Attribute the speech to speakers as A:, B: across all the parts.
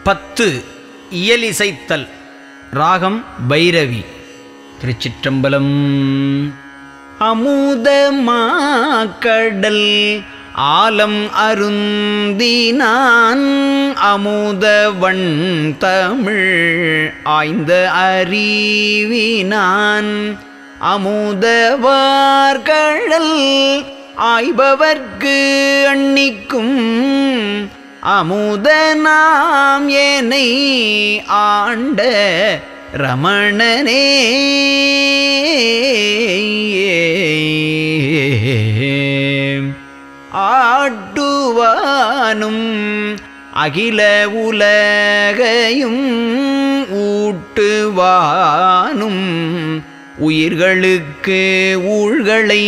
A: பத்து இயலிசைத்தல் ராகம் பைரவி திருச்சிற்றம்பலம் அமுதமாக்கடல் ஆலம் அருந்தினான் அமுதவன் தமிழ் ஆய்ந்த அறிவினான் அமுதவார்கழல் ஆய்பவர்க்கு அன்னிக்கும் அமுதனாம் ஏனை ஆண்ட ரமணனே ஆட்டுவானும் அகில உலகையும் ஊட்டுவானும் உயிர்களுக்கு ஊழ்களை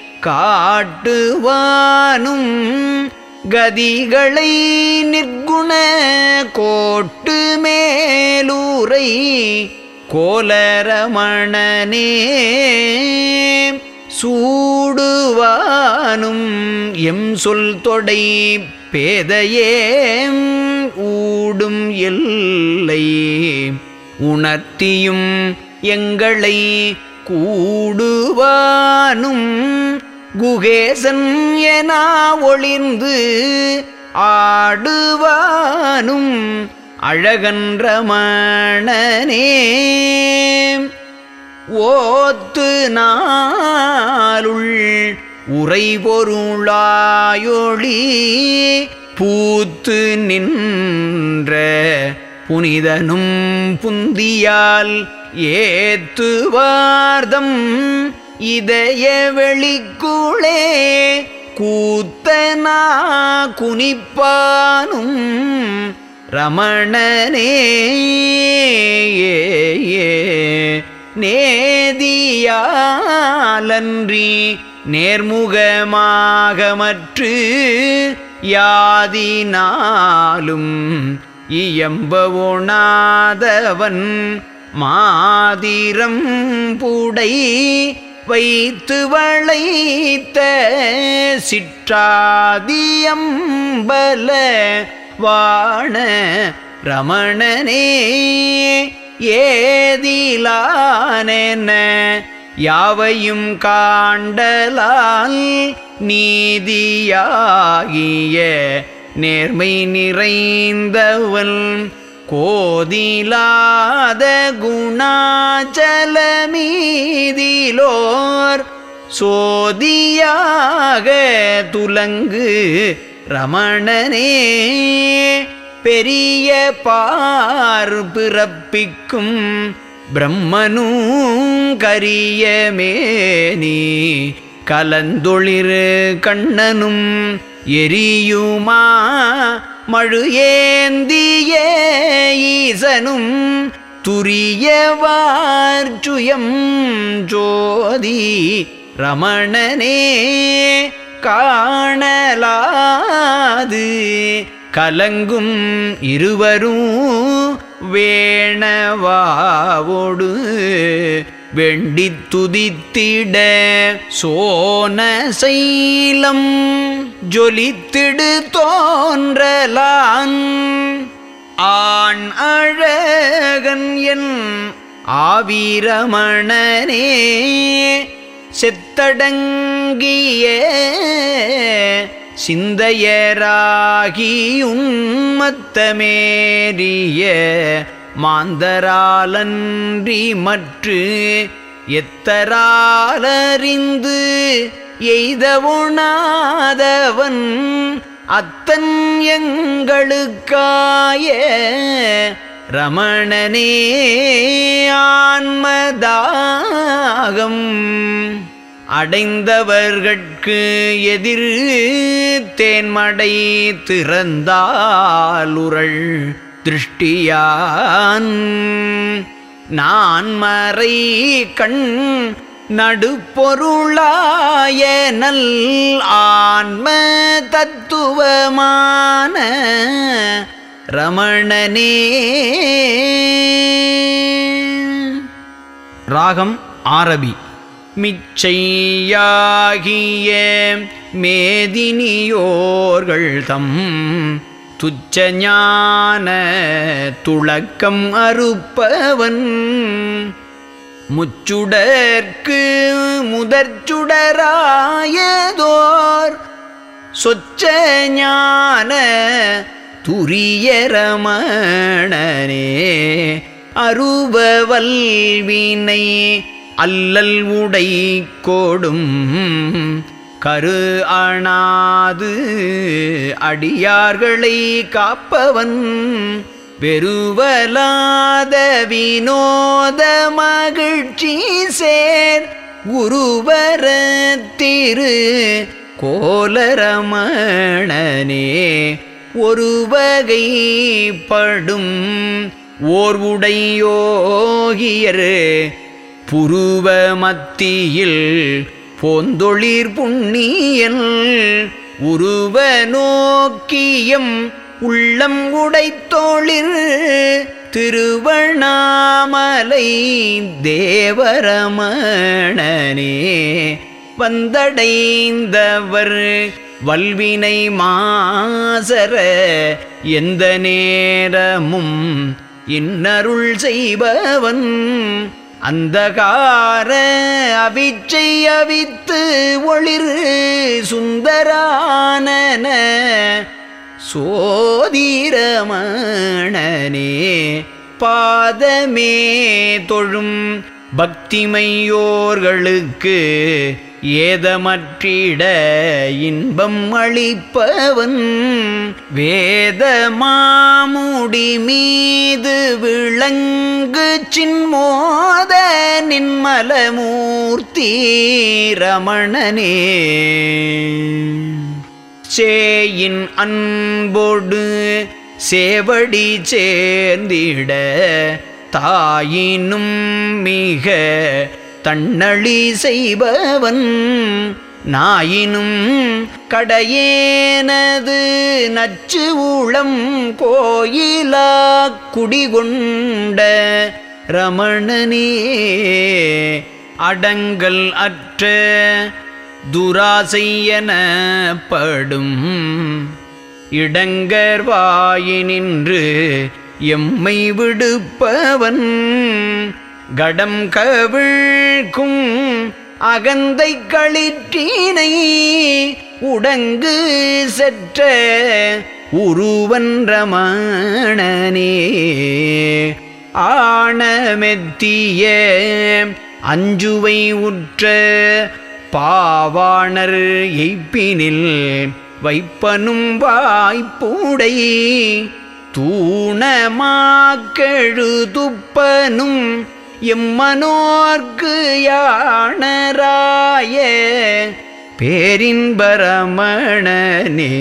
A: காட்டுவானும் கதிகளை நிற்குண கோட்டு மேலூரை கோலரமணனே சூடுவானும் எம் சொல் தொடை பேதையே ஊடும் எல்லை உணர்த்தியும் எங்களை கூடுவானும் குகேசன் என ஒளிர்ந்து ஆடுவானும் அழகன்ற மணனே ஓத்து நாளுள் உரை பொருளாயொளி பூத்து நின்ற புனிதனும் புந்தியால் ஏத்துவார்தம் இதய வெளிக்குளே கூத்தனா குனிப்பானும் ரமணனே நேதியாலன்றி நேர்முகமாகமற்று யாதினாலும் இயம்பவுணாதவன் மாதிரம் புடை வைத்து வளைத்த சிற்றாதியம்பல வாண ரமணனே ஏதிலானென யாவையும் காண்டலால் நீதியாகிய நேர்மை நிறைந்தவன் கோதிலாத குணாச்சலமீதிலோர் சோதியாக துலங்கு ரமணனே பெரிய பார் பிறப்பிக்கும் பிரம்மனும் கரியமேனி கலந்தொளிர் கண்ணனும் எரியுமா மழு ஏந்திய ஈசனும் துரியவார்ச்சுயம் ஜோதி ரமணனே காணலாது கலங்கும் இருவரும் வேணவாவோடு வெண்டி துதித்திட சோன சைலம் ஜொலித்திடு தோன்றலான் ஆண் அழகன் என் ஆவீரமணனே செத்தடங்கிய சிந்தையராகி உன்மத்தமேறிய மாந்தராலன்றி மற்று எத்தராலறிந்து எய்தவுணாதவன் அத்தன் எங்களுக்காய ரமணனே ஆன்மதாகம் அடைந்தவர்கட்கு எதிர் தேன்மடை திறந்தாலுரள் திருஷ்டியான் நான் மறை கண் நடுப்பொருளாய நல் ஆன்ம தத்துவமான ரமணனே ராகம் ஆரபி மிச்சையாகிய மேதினியோர்கள் தம் துச்சஞான துளக்கம் அறுப்பவன் முச்சுடற்கு முதற்சுடராயதோர் சொச்ச ஞான துரியரமணனே அருபவல்வினை அல்லல் உடை கோடும் கரு அணாது அடியார்களை காப்பவன் பெருவலாத வினோத மகிழ்ச்சி சேர் குருவர திரு கோலரமணனே ஒரு வகைப்படும் ஓர்வுடையோகியர் புருவ மத்தியில் போந்தொழிர் புண்ணியன் உருவ நோக்கியம் உள்ளம் உடைத்தோளிர் திருவண்ணாமலை தேவரமணனே வந்தடைந்தவர் வல்வினை மாசர எந்த நேரமும் இன்னருள் செய்பவன் அந்தகார அவிச்சை அவித்து ஒளிர் சுந்தரானன சோதிரமணனே பாதமே தொழும் பக்திமையோர்களுக்கு ஏதமற்றிட இன்பம் அளிப்பவன் வேத மாமுடி மீது விளங்கு சின்மோத நின்மலமூர்த்தி ரமணனே சேயின் அன்போடு சேவடி சேர்ந்திட தாயினும் மிக தன்னழி செய்பவன் நாயினும் கடையேனது நச்சு ஊழம் கோயிலா குடிகொண்ட ரமணனே அடங்கல் அற்ற துராசையனப்படும் இடங்கர்வாயினின்று எம்மை விடுப்பவன் கடம் கவிழ்க்கும் அகந்தை களிற்றினை உடங்கு செற்ற உருவன் ரமணனே ஆணமெத்திய அஞ்சுவை உற்ற பாவாணர் எய்ப்பினில் வைப்பனும் வாய்ப்புடை தூணமாக்கெழுதுப்பனும் எம்மனோர்க்கு யாணராய பேரின்பரமணனே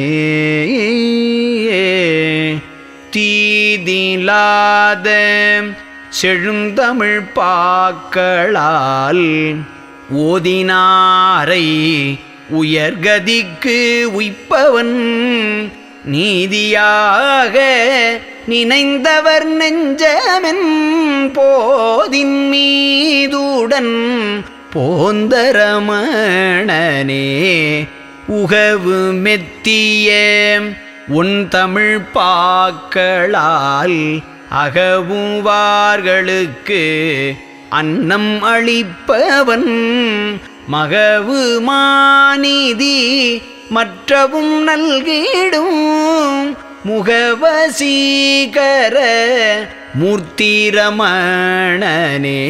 A: தீதிலாத செழுந்தமிழ் பாக்களால் ஓதினாரை உயர்கதிக்கு உய்ப்பவன் நீதியாக நினைந்தவர் நெஞ்சமென் போதின் மீதுடன் போந்தரமணனே உகவு மெத்திய உன் தமிழ் பாக்களால் அகவுவார்களுக்கு அன்னம் அளிப்பவன் மகவு மாநிதி மற்றவும் நல்கிடும் முகவசீகர மூர்த்திரமணனே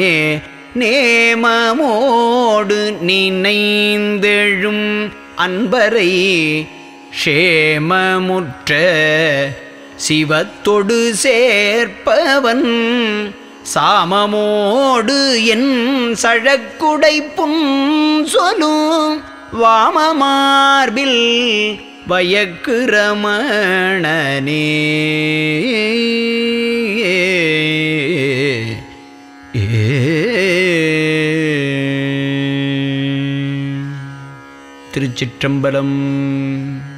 A: நேமமோடு நினைந்தெழும் அன்பரை ஷேமமுற்ற சிவத்தொடு சேர்ப்பவன் சாமமோடு என் சழக்குடை புன் சொல்லும் வாமமார்பில் வயக்குரமணனே திருச்சிற்றம்பலம்